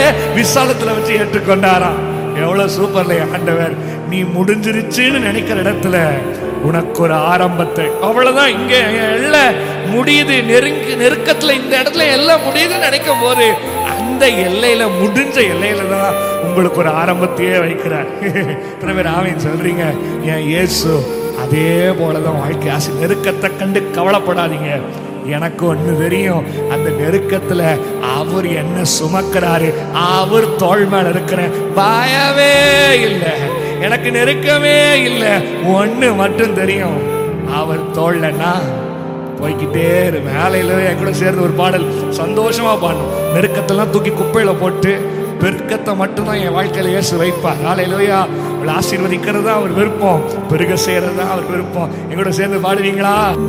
விசாலத்துல வச்சு ஏற்றுக்கொண்டாராம் எவ்வளவு சூப்பர்ல ஆண்டவர் நீ முடிஞ்சிருச்சுன்னு நினைக்கிற இடத்துல உனக்கு ஒரு ஆரம்பத்தை அவ்வளவுதான் இங்க எல்லாம் முடியுது நெருங்கி நெருக்கத்துல இந்த இடத்துல எல்லாம் முடியுதுன்னு நினைக்கும் போது அந்த எல்லையில முடிஞ்ச எல்லையில தான் உங்களுக்கு ஒரு ஆரம்பத்தையே வைக்கிறார் இத்தனை பேர் ஆமீன் சொல்றீங்க என் இயேசு அதே போலதான் வாழ்க்கை ஆசை நெருக்கத்தை கண்டு கவலைப்படாதீங்க எனக்கு ஒண்ணு தெரியும் அந்த நெருக்கத்துல அவர் என்ன சுமக்கிறாரு அவர் தோள் மேல இருக்கிற பயமே இல்லை எனக்கு நெருக்கமே இல்லை ஒண்ணு மட்டும் தெரியும் அவர் தோல்லன்னா போய்க்கிட்டே இரு வேலையில என் கூட சேர்ந்து ஒரு பாடல் சந்தோஷமா பாடணும் நெருக்கத்தெல்லாம் தூக்கி குப்பையில போட்டு பெருக்கத்தை மட்டும்தான் என் வாழ்க்கையில இயேசு வைப்பார் காலையிலயா அவளை ஆசீர்வதிக்கிறது தான் அவர் விருப்பம் பெருக செய்யறது தான் அவர் விருப்பம் என் கூட சேர்ந்து பாடுவீங்களா